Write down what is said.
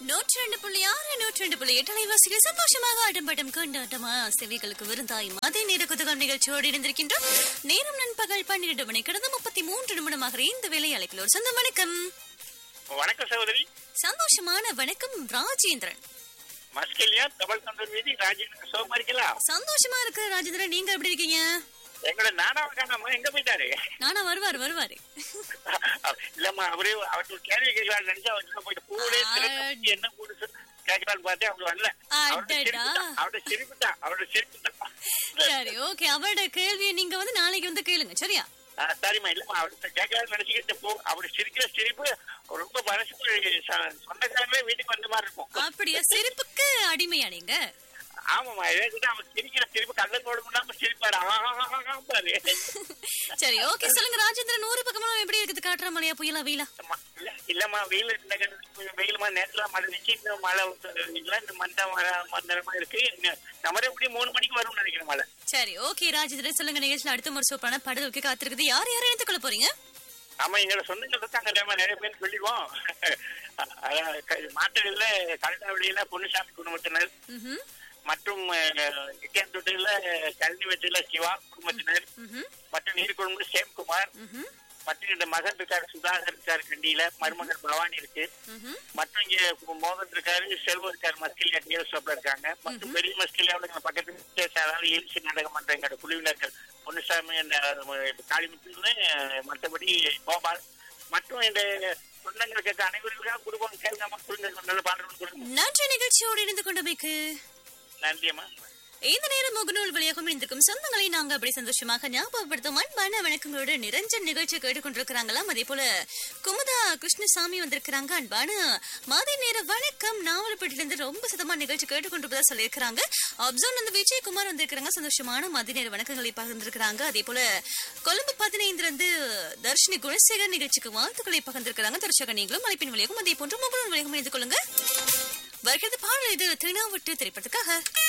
நூற்றி ரெண்டு புள்ளி ஆறு நூற்றி ரெண்டு புள்ளி எட்டு அலைவாசிகள் சந்தோஷமாக ஆடம்பட்டம் கொண்டாட்டமா செவிகளுக்கு விருந்தாய் மதிய நேர குதகம் நிகழ்ச்சியோடு இருந்திருக்கின்றோம் நேரம் நண்பகல் பன்னிரண்டு மணி கடந்த முப்பத்தி மூன்று நிமிடமாக இந்த வேலை அழைப்பில் ஒரு சொந்த வணக்கம் வணக்கம் சகோதரி சந்தோஷமான வணக்கம் ராஜேந்திரன் மஸ்கெலியா தமிழ் தொண்டர் வீதி ராஜேந்திர சோகமா இருக்கலாம் சந்தோஷமா இருக்கு ராஜேந்திரன் நீங்க எப்படி இருக்கீங்க எங்களோட நானாவை காணாம எங்க போயிட்டாரு நானா வருவார் வருவாரு இல்லம்மா அவரே அவருக்கு ஒரு கேள்வி கேட்கலாம்னு நினைச்சா அவர்கிட்ட போயிட்டு பூவே திறந்து என்ன பூடு கேட்கலான்னு பார்த்தேன் அவர் வரல அவரோட அடடா. சிரிப்பு தான் அவரோட சிரிப்பு தான் அவரோட சிரிப்பு தான் சரி ஓகே அவரோட கேள்வியை நீங்க வந்து நாளைக்கு வந்து கேளுங்க சரியா ஆ, சரிம்மா இல்லம்மா அவர்கிட்ட கேட்கலாம்னு நினைச்சுக்கிட்டு போ அவர் சிரிக்கிற சிரிப்பு ரொம்ப மனசுக்கு ச- சொந்தக்காரங்களே வீட்டுக்கு வந்த மாதிரி இருக்கும் அப்படியா சிரிப்புக்கு அடிமையா நீங்க ஆமாம்மா ஏதாவது அவர் சிரிக்கிற சிரிப்பு கண்ணன் போட முடியாம சிரிப்பாரு ஆஹா பாரு சரி ஓகே சொல்லுங்க ராஜேந்திரன் நூறு பக்கமா எப்படி இருக்குது காட்டுற மழையா புயலா வெயிலா அம்மா, இல்ல இல்லம்மா வெயில் இந்த கணக்கு கொஞ்சம் வெயிலுமா நேரத்துல மழை வச்சு இந்த மழை இல்ல இந்த மந்த மழை மந்தரமா இருக்கு இன்னும் நம்ம எப்படி மூணு மணிக்கு வரும்னு நினைக்கிறேன் மழை சரி ஓகே ராஜேந்திரன் சொல்லுங்க நிகழ்ச்சியில் அடுத்த முறை சூப்பரான பாடலுக்கு காத்திருக்குது யார் யாரை எடுத்துக் கொள்ள போறீங்க ஆமா எங்களோட சொந்தங்கள் இருக்காங்க தெரியுமா, நிறைய பேர் சொல்லிடுவோம் அதான் க- மாட்டுகள்ல கலட்டாவளியில பொன்னுசாமி குடும்பத்தினர் ம்ஹும், மற்றும் நித்தியாந்தொட்டில கல்வி வெற்றில சிவா குடும்பத்தினர் ம்ஹும், மற்றும் நீர்குழம்பு சேம்குமார் ம்ஹும், மற்றும் இந்த மகன் இருக்காரு சுதாகர் இருக்காரு கண்டியில மருமகன் பவானி இருக்கு ம்ஹும். மற்றும் இங்க மோகன் இருக்காரு செல்வம் இருக்காரு மஸ்கிலியா டிஎஸ் ஷாப்ல இருக்காங்க மற்றும் பெரிய மஸ்கிலியாவில் எங்க பக்கத்து அதாவது எழுச்சி நாடகம் பண்ற எங்களோட குழுவினர்கள் பொன்னுசாமி இந்த காளிமுத்துன்னு மற்றபடி கோபால் மற்றும் இந்த சொந்தங்களுக்கு அனைவருக்கும் குடும்பம் கேள்வி குடும்பங்கள் நல்ல பாடல்கள் கொடுங்க நன்றி நிகழ்ச்சியோடு இணைந்து கொண்டமைக்கு நன்றியம்மா இந்த நேரம் முகநூல் வழியாக இணைந்திருக்கும் சொந்தங்களை நாங்க அப்படி சந்தோஷமாக ஞாபகப்படுத்தும் அன்பான வணக்கங்களோடு நிரஞ்சன் நிகழ்ச்சி கேட்டுக்கொண்டிருக்கிறாங்களாம் அதே போல குமுதா கிருஷ்ணசாமி வந்திருக்கிறாங்க அன்பான மதிய நேர வணக்கம் நாவலப்பட்டிலிருந்து ரொம்ப சத்தமா நிகழ்ச்சி கேட்டுக்கொண்டிருப்பதா சொல்லியிருக்கிறாங்க அப்சோன் வந்து விஜயகுமார் வந்திருக்கிறாங்க சந்தோஷமான மதிய நேர வணக்கங்களை பகிர்ந்திருக்கிறாங்க அதே போல கொழும்பு பதினைந்துல இருந்து தர்ஷினி குணசேகர் நிகழ்ச்சிக்கு வாழ்த்துக்களை பகிர்ந்திருக்கிறாங்க தர்ஷக நீங்களும் அழைப்பின் வழியாகவும் அதே போன்று முகநூல் வழியாகவும் இணைந்து கொள்ளுங்க வருகிறது பாடல் இது திருநாவட்டு திரைப்படத்துக்காக